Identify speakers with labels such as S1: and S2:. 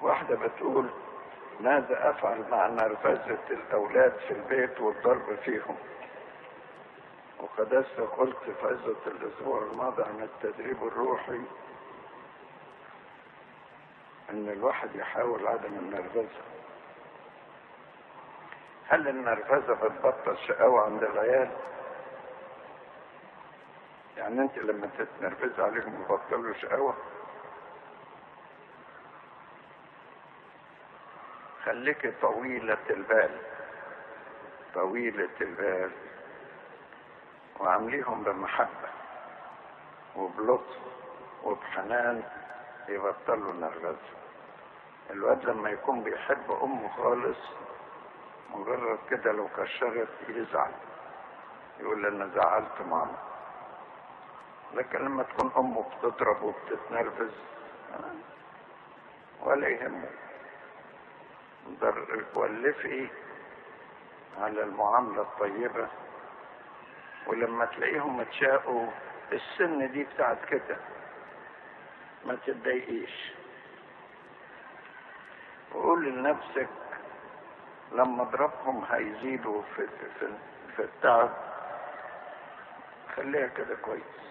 S1: واحدة بتقول ماذا أفعل مع نرفزة الأولاد في البيت والضرب فيهم وقدست قلت في عزة الأسبوع الماضي عن التدريب الروحي إن الواحد يحاول عدم النرفزة هل النرفزة بتبطل شقاوة عند العيال؟ يعني انت لما تتنرفز عليهم يبطلوا شقاوة خليكي طويلة البال طويلة البال وعامليهم بمحبة وبلطف وبحنان يبطلوا النرفزة الواد لما يكون بيحب أمه خالص مجرد كده لو كشرت يزعل يقول أنا زعلت ماما لكن لما تكون أمه بتضرب وبتتنرفز ولا يهمه ولفي على المعاملة الطيبة ولما تلاقيهم اتشاقوا السن دي بتاعت كده ما تتضايقيش وقول لنفسك لما اضربهم هيزيدوا في, في, في التعب خليها كده كويس